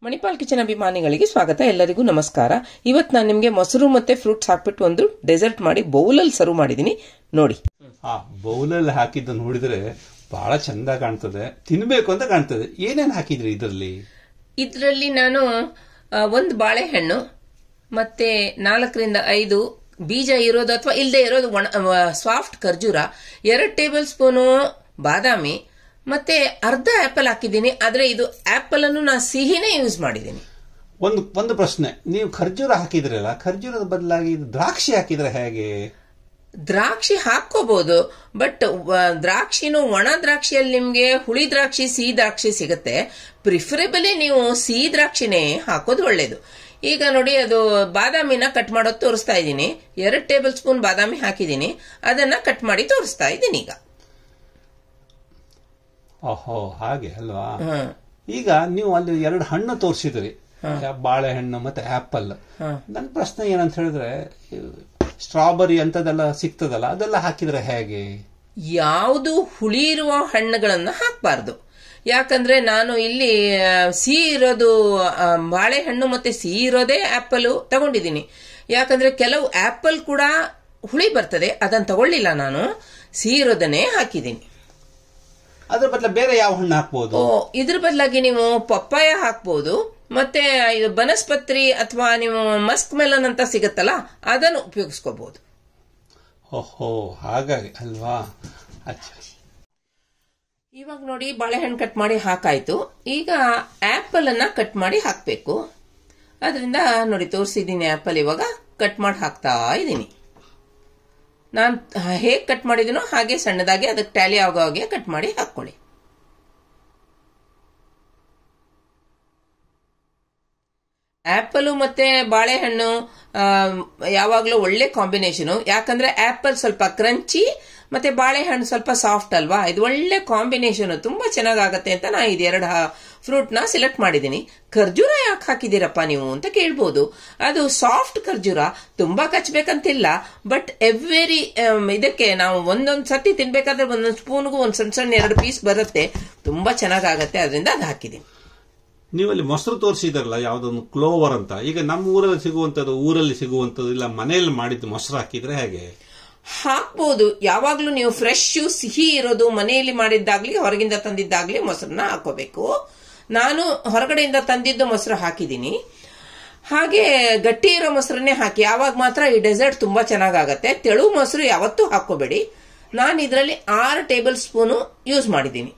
Manipal kitchen ಅಭಿಮಾನಿಗಳಿಗೆ ಸ್ವಾಗತ ಎಲ್ಲರಿಗೂ ನಮಸ್ಕಾರ ಇವತ್ತು ನಾನು ನಿಮಗೆ ಮೊಸರು ಮತ್ತೆ ಫ್ರೂಟ್ಸ್ ಹಾಕ್ಬಿಟ್ಟು ಒಂದು ಡೆಸರ್ಟ್ ಮಾಡಿ ಬೌಲಲ್ಲಿ ಸರ್ವ್ ಮಾಡಿದ್ದೀನಿ ನೋಡಿ ಆ ಬೌಲಲ್ಲಿ ಹಾಕಿದ್ದು ನೋಡಿದ್ರೆ ಬಹಳ ಚಂದ ಕಾಣ್ತದೆ ತಿನ್ಬೇಕು ಅಂತ ಕಾಣ್ತದೆ ಏನೇನ್ ಹಾಕಿದ್ರಿ ಇದರಲ್ಲಿ ಇದರಲ್ಲಿ ನಾನು ಆ, ಒಂದು ಬಾಳೆಹಣ್ಣು ಮತ್ತೆ ನಾಲ್ಕರಿಂದ ಐದು ಬೀಜ ಇರೋದು ಅಥವಾ ಇಲ್ಲದೆ ಇರೋದು ಒಣ ಸಾಫ್ಟ್ ಖರ್ಜೂರ ಎರಡು ಟೇಬಲ್ ಸ್ಪೂನು ಬಾದಾಮಿ ಮತ್ತೆ ಅರ್ಧ ಆಪಲ್ ಹಾಕಿದ್ದೀನಿ ಆದ್ರೆ ಇದು ಆಪಲ್ ಅನ್ನು ನಾನು ಸಿಹಿನೇ ಯೂಸ್ ಮಾಡಿದ್ದೀನಿ ಒಂದು ಒಂದು ಪ್ರಶ್ನೆ ನೀವು ಖರ್ಜೂರ ಹಾಕಿದ್ರಲ್ಲ ಖರ್ಜೂರದ ಬದಲಾಗಿ ಇದು ದ್ರಾಕ್ಷಿ ಹಾಕಿದ್ರೆ ಹೇಗೆ ದ್ರಾಕ್ಷಿ ಹಾಕೋಬಹುದು ಬಟ್ ದ್ರಾಕ್ಷಿನೂ ಒಣ ದ್ರಾಕ್ಷಿಯಲ್ಲಿ ನಿಮ್ಗೆ ಹುಳಿ ದ್ರಾಕ್ಷಿ ಸಿಹಿ ದ್ರಾಕ್ಷಿ ಸಿಗುತ್ತೆ ಪ್ರಿಫರೇಬಲಿ ನೀವು ಸಿಹಿ ದ್ರಾಕ್ಷಿನೇ ಹಾಕೋದು ಒಳ್ಳೇದು ಈಗ ನೋಡಿ ಅದು ಬಾದಾಮಿನ ಕಟ್ ಮಾಡೋದು ತೋರಿಸ್ತಾ ಇದ್ದೀನಿ ಎರಡು ಟೇಬಲ್ ಸ್ಪೂನ್ ಬಾದಾಮಿ ಹಾಕಿದ್ದೀನಿ ಅದನ್ನ ಕಟ್ ಮಾಡಿ ತೋರಿಸ್ತಾ ಇದ್ದೀನಿ ಈಗ ಓಹೋ ಹಾಗೆ ಅಲ್ವಾ ಹ್ಮ್ ಈಗ ನೀವು ಅಲ್ಲಿ ಎರಡು ಹಣ್ಣು ತೋರಿಸಿದ್ರಿ ಬಾಳೆಹಣ್ಣು ಮತ್ತೆ ಆಪಲ್ ನನ್ನ ಪ್ರಶ್ನೆ ಏನಂತ ಹೇಳಿದ್ರೆ ಸ್ಟ್ರಾಬೆರಿ ಅಂತದೆಲ್ಲ ಸಿಗ್ತದಲ್ಲ ಅದೆಲ್ಲ ಹಾಕಿದ್ರೆ ಹೇಗೆ ಯಾವುದು ಹುಳಿ ಇರುವ ಹಣ್ಣುಗಳನ್ನ ಹಾಕಬಾರ್ದು ಯಾಕಂದ್ರೆ ನಾನು ಇಲ್ಲಿ ಆ, ಸಿಹಿ ಇರೋದು ಆ, ಬಾಳೆಹಣ್ಣು ಮತ್ತೆ ಸಿಹಿ ಇರೋದೇ ಆಪಲ್ ತಗೊಂಡಿದ್ದೀನಿ ಯಾಕಂದ್ರೆ ಕೆಲವು ಆಪಲ್ ಕೂಡ ಹುಳಿ ಬರ್ತದೆ ಅದನ್ನ ತಗೊಳ್ಳಿಲ್ಲ ನಾನು ಸಿಹಿ ಇರೋದನ್ನೇ ಹಾಕಿದ್ದೀನಿ ಅದ್ರ ಬದಲ ಬೇರೆ ಯಾವ ಹಣ್ಣು ಹಾಕ್ಬೋದು ಓ ಇದ್ರ ಬದಲಾಗಿ ನೀವು ಪಪ್ಪಾಯ ಹಾಕ್ಬೋದು ಮತ್ತೆ ಇದು ಬನಸ್ಪತ್ರಿ ಅಥವಾ ನೀವು ಮಸ್ಕ್ ಮೆಲನ್ ಅಂತ ಸಿಗುತ್ತಲ್ಲ ಅದನ್ನು ಉಪಯೋಗಿಸ್ಕೋಬಹುದು ಓಹೋ ಹಾಗಾಗಿ ಅಲ್ವಾ ಅಚ್ಚಾ ಇವಾಗ ನೋಡಿ ಬಾಳೆಹಣ್ಣು ಕಟ್ ಮಾಡಿ ಹಾಕಾಯ್ತು ಈಗ ಆಪಲ್ ಅನ್ನ ಕಟ್ ಮಾಡಿ ಹಾಕಬೇಕು ಅದರಿಂದ ನೋಡಿ ತೋರಿಸಿದ್ದೀನಿ ಆಪಲ್ ಇವಾಗ ಕಟ್ ಮಾಡಿ ಹಾಕ್ತಾ ಇದ್ದೀನಿ ನಾನು ಹೇಗೆ ಕಟ್ ಮಾಡಿದ್ದೀನೋ ಹಾಗೆ ಸಣ್ಣದಾಗಿ ಅದಕ್ಕೆ ಟ್ಯಾಲಿ ಆಗೋ ಹಾಗೆ ಕಟ್ ಮಾಡಿ ಹಾಕ್ಕೊಳ್ಳಿ ಆಪಲ್ ಮತ್ತೆ ಬಾಳೆಹಣ್ಣು ಆ, ಯಾವಾಗ್ಲೂ ಒಳ್ಳೆ ಕಾಂಬಿನೇಷನ್ ಯಾಕಂದ್ರೆ ಆಪಲ್ ಸ್ವಲ್ಪ ಕ್ರಂಚಿ ಮತ್ತೆ ಬಾಳೆಹಣ್ಣು ಸ್ವಲ್ಪ ಸಾಫ್ಟ್ ಅಲ್ವಾ ಇದು ಒಳ್ಳೆ ಕಾಂಬಿನೇಷನ್ ತುಂಬಾ ಚೆನ್ನಾಗಾಗತ್ತೆ ಅಂತ ನಾ ಇದೆರಡು ಫ್ರೂಟ್ ನ ಸೆಲೆಕ್ಟ್ ಮಾಡಿದ್ದೀನಿ ಖರ್ಜೂರ ಯಾಕೆ ಹಾಕಿದ್ದೀರಪ್ಪ ನೀವು ಅಂತ ಕೇಳ್ಬೋದು ಅದು ಸಾಫ್ಟ್ ಖರ್ಜೂರ ತುಂಬಾ ಕಚ್ಬೇಕಂತಿಲ್ಲ ಬಟ್ ಎವ್ರಿ ಇದಕ್ಕೆ ನಾವು ಒಂದೊಂದ್ ಸತಿ ತಿನ್ಬೇಕಾದ್ರೆ ಒಂದೊಂದ್ ಸ್ಪೂನ್ಗೂ ಒಂದ್ ಸಣ್ಣ ಸಣ್ಣ ಎರಡು ಪೀಸ್ ಬರುತ್ತೆ ತುಂಬಾ ಚೆನ್ನಾಗಾಗತ್ತೆ ಅದರಿಂದ ಅದು ಹಾಕಿದ್ದೀನಿ ನೀವಲ್ಲಿ ಮೊಸರು ತೋರಿಸಿದ್ರಲ್ಲ ಯಾವ್ದೊಂದು ಕ್ಲೋವರ್ ಅಂತ ಈಗ ನಮ್ಮ ಊರಲ್ಲಿ ಸಿಗುವಂತದ್ದು ಊರಲ್ಲಿ ಸಿಗುವಂತದ್ದು ಇಲ್ಲ ಮನೆಯಲ್ಲಿ ಮಾಡಿದ್ದು ಮೊಸರು ಹಾಕಿದ್ರೆ ಹೇಗೆ ಹಾಕ್ಬೋದು ಯಾವಾಗ್ಲೂ ನೀವು ಫ್ರೆಶ್ ಸಿಹಿ ಇರೋದು ಮನೆಯಲ್ಲಿ ಮಾಡಿದ್ದಾಗ್ಲಿ ಹೊರಗಿಂದ ತಂದಿದ್ದಾಗ್ಲಿ ಮೊಸರನ್ನ ಹಾಕೋಬೇಕು ನಾನು ಹೊರಗಡೆಯಿಂದ ತಂದಿದ್ದು ಮೊಸರು ಹಾಕಿದ್ದೀನಿ ಹಾಗೆ ಗಟ್ಟಿ ಇರೋ ಮೊಸರನ್ನೇ ಹಾಕಿ ಯಾವಾಗ ಮಾತ್ರ ಈ ಡೆಸರ್ಟ್ ತುಂಬಾ ಚೆನ್ನಾಗಾಗತ್ತೆ ತೆಳು ಮೊಸರು ಯಾವತ್ತೂ ಹಾಕೋಬೇಡಿ ನಾನು ಇದರಲ್ಲಿ ಆರು ಟೇಬಲ್ ಸ್ಪೂನು ಯೂಸ್ ಮಾಡಿದ್ದೀನಿ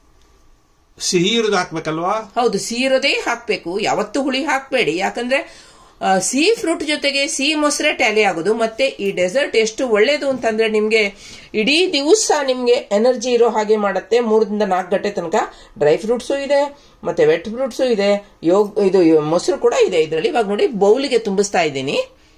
ಸಿಹಿ ಇರೋದು ಹಾಕ್ಬೇಕಲ್ವಾ ಹೌದು ಸಿಹಿ ಇರೋದೇ ಹಾಕ್ಬೇಕು ಯಾವತ್ತೂ ಹುಳಿ ಹಾಕಬೇಡಿ ಯಾಕಂದ್ರೆ ಆ, ಸಿಹಿ ಫ್ರೂಟ್ ಜೊತೆಗೆ ಸಿಹಿ ಮೊಸರೆ ಟ್ಯಾಲಿ ಆಗೋದು ಮತ್ತೆ ಈ ಡೆಸರ್ಟ್ ಎಷ್ಟು ಒಳ್ಳೇದು ಅಂತಂದ್ರೆ ನಿಮ್ಗೆ ಇಡೀ ದಿವಸ ನಿಮ್ಗೆ ಎನರ್ಜಿ ಇರೋ ಹಾಗೆ ಮಾಡುತ್ತೆ ಮೂರರಿಂದ ನಾಲ್ಕು ಗಂಟೆ ತನಕ ಡ್ರೈ ಫ್ರೂಟ್ಸು ಇದೆ ಮತ್ತೆ ವೆಟ್ ಫ್ರೂಟ್ಸು ಇದೆ ಯೋಗ್ ಇದು ಮೊಸರು ಕೂಡ ಇದೆ ಇದರಲ್ಲಿ ಇವಾಗ ನೋಡಿ ಬೌಲಿಗೆ ತುಂಬಿಸ್ತಾ ಇದ್ದೀನಿ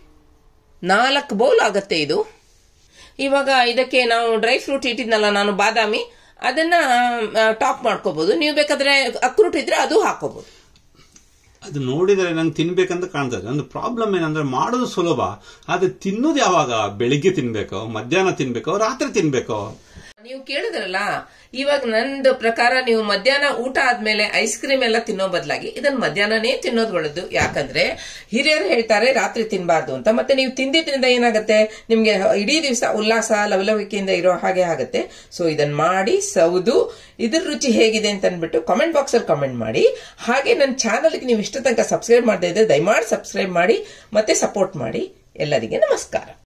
ನಾಲ್ಕು ಬೌಲ್ ಆಗತ್ತೆ ಇದು ಇವಾಗ ಇದಕ್ಕೆ ನಾವು ಡ್ರೈ ಫ್ರೂಟ್ ಇಟ್ಟಿದ್ನಲ್ಲ ನಾನು ಬಾದಾಮಿ ಅದನ್ನ ಟಾಪ್ ಮಾಡ್ಕೋಬಹುದು ನೀವು ಬೇಕಾದ್ರೆ ಅಕ್ರೂಟ್ ಇದ್ರೆ ಅದು ಹಾಕೋಬಹುದು ಅದು ನೋಡಿದರೆ ನಂಗೆ ತಿನ್ಬೇಕಂತ ಕಾಣ್ತದೆ ಒಂದು ಪ್ರಾಬ್ಲಮ್ ಏನಂದ್ರೆ ಮಾಡೋದು ಸುಲಭ ಆದ್ರೆ ತಿನ್ನೋದು ಯಾವಾಗ ಬೆಳಿಗ್ಗೆ ತಿನ್ಬೇಕೋ ಮಧ್ಯಾಹ್ನ ತಿನ್ಬೇಕೋ ರಾತ್ರಿ ತಿನ್ಬೇಕೋ ನೀವು ಕೇಳಿದ್ರಲ್ಲ ಇವಾಗ ನಂದು ಪ್ರಕಾರ ನೀವು ಮಧ್ಯಾಹ್ನ ಊಟ ಆದ್ಮೇಲೆ ಐಸ್ ಕ್ರೀಮ್ ಎಲ್ಲ ತಿನ್ನೋ ಬದಲಾಗಿ ಇದನ್ನ ಮಧ್ಯಾಹ್ನನೇ ತಿನ್ನೋದು ಒಳ್ಳೇದು ಯಾಕಂದ್ರೆ ಹಿರಿಯರು ಹೇಳ್ತಾರೆ ರಾತ್ರಿ ತಿನ್ನಬಾರ್ದು ಅಂತ ಮತ್ತೆ ನೀವು ತಿಂದಿದ್ರಿಂದ ಏನಾಗುತ್ತೆ ನಿಮ್ಗೆ ಇಡೀ ದಿವಸ ಉಲ್ಲಾಸ ಲವಲವಿಕೆಯಿಂದ ಇರೋ ಹಾಗೆ ಆಗುತ್ತೆ ಸೊ ಇದನ್ನ ಮಾಡಿ ಸೌದು ಇದ್ರ ರುಚಿ ಹೇಗಿದೆ ಅಂತ ಅಂದ್ಬಿಟ್ಟು ಕಾಮೆಂಟ್ ಬಾಕ್ಸ್ ಅಲ್ಲಿ ಕಾಮೆಂಟ್ ಮಾಡಿ ಹಾಗೆ ನನ್ನ ಚಾನಲ್ಗೆ ನೀವು ಇಷ್ಟ ತನಕ ಸಬ್ಸ್ಕ್ರೈಬ್ ಮಾಡದೇ ಇದ್ರೆ ದಯಮಾಡಿ ಸಬ್ಸ್ಕ್ರೈಬ್ ಮಾಡಿ ಮತ್ತೆ ಸಪೋರ್ಟ್ ಮಾಡಿ ಎಲ್ಲರಿಗೆ ನಮಸ್ಕಾರ